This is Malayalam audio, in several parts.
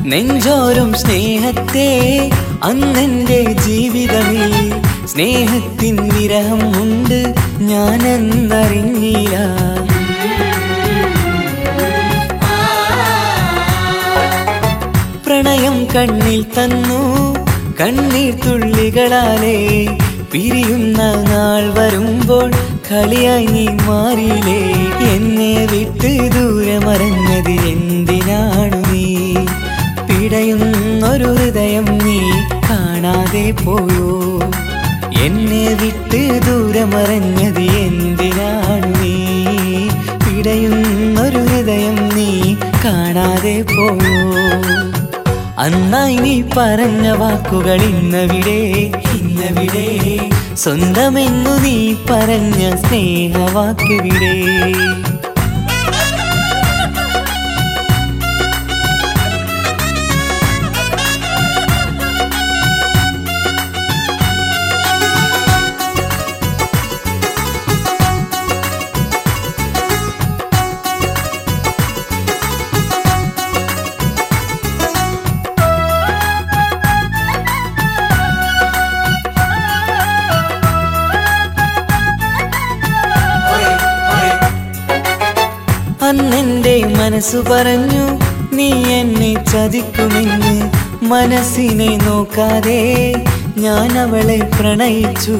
നെഞ്ചോരും സ്നേഹത്തെ അന്നെന്റെ ജീവിതമിൽ സ്നേഹത്തിൻ വിരഹം ഉണ്ട് ഞാനെന്നറിഞ്ഞില്ല പ്രണയം കണ്ണിൽ തന്നു കണ്ണീർ തുള്ളികളാലേ പിരിയുന്ന നാൾ വരുമ്പോൾ കളിയായി നീ മാറിയില്ലേ എന്നെ വിട്ട് ദൂരെ മറഞ്ഞത് എന്തിനാണു നീ പിടയുന്നൊരു ഹൃദയം നീ കാണാതെ പോയോ എന്നെ വിട്ട് ദൂരെ മറഞ്ഞത് എന്തിനാണു നീ പിടയുന്നൊരു ഹൃദയം നീ കാണാതെ പോയോ അന്നായി നീ പറഞ്ഞ വാക്കുകൾ ഇന്നവിടെ ഇന്നവിടെ സ്വന്തമെന്നു നീ പറഞ്ഞ സ്നേഹവാക്കെവിടെ അന്നെന്റെ മനസ്സു പറഞ്ഞു നീ എന്നെ ചതിക്കുമെന്ന് മനസ്സിനെ നോക്കാതെ ഞാൻ അവളെ പ്രണയിച്ചു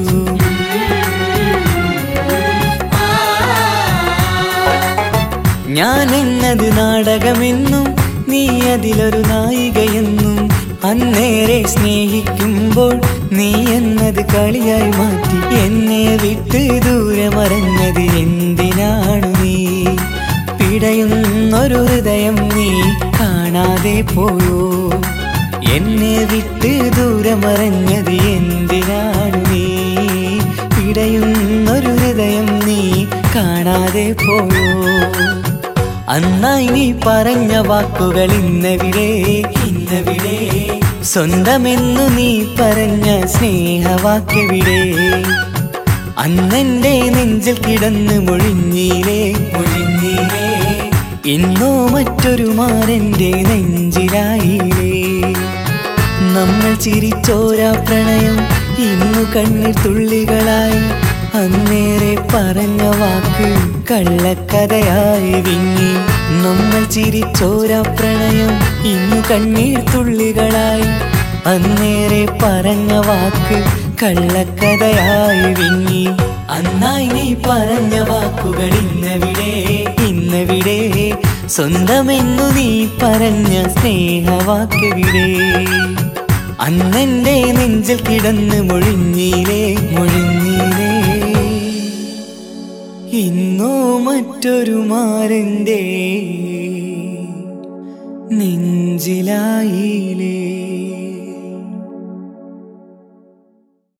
ഞാൻ എന്നത് നാടകമെന്നും നീ അതിലൊരു നായികയെന്നും അന്നേരെ സ്നേഹിക്കുമ്പോൾ നീ എന്നത് കളിയായി മാറ്റി എന്നെ വിട്ട് ദൂരെ മറഞ്ഞത് എന്തിനാണു നീ പിടയുന്നൊരു ഹൃദയം നീ കാണാതെ പോയോ എന്നെ വിട്ട് ദൂരെ മറഞ്ഞത് എന്തിനാണു നീ പിടയുന്നൊരു ഹൃദയം നീ കാണാതെ പോയോ അന്നായി നീ പറഞ്ഞ വാക്കുകൾ ഇന്നവിടെ ഇന്നവിടെ സ്വന്തമെന്നു നീ പറഞ്ഞ സ്നേഹവാക്കെവിടെ അന്നെന്റെ നെഞ്ചിൽ കിടന്ന് മൊഴിഞ്ഞീലേ മൊഴിഞ്ഞീലേ ഇന്നോ മറ്റൊരു മാരന്റെ നെഞ്ചിലായിലേ നമ്മൾ ചിരിച്ചോരാ പ്രണയം ഇന്നു കണ്ണീർ തുള്ളികളായി അന്നേരെ പറഞ്ഞ വാക്ക് കള്ളക്കഥയായി വിങ്ങി നമ്മൾ ചിരിച്ചോരാ പ്രണയം ഇന്നു കണ്ണീർ തുള്ളികളായി അന്നേരെ പറഞ്ഞ വാക്ക് കള്ളക്കഥയായി വിങ്ങി അന്നായി നീ പറഞ്ഞ വാക്കുകൾ ഇന്നവിടെ ഇന്നവിടെ സ്വന്തമെന്നു നീ പറഞ്ഞ സ്നേഹവാക്കെവിടെ അന്നെന്റെ നെഞ്ചിൽ കിടന്ന് മൊഴിഞ്ഞീലേ മൊഴിഞ്ഞീലേ ഇന്നോ മറ്റൊരു മാരന്റെ നെഞ്ചിലായിലേ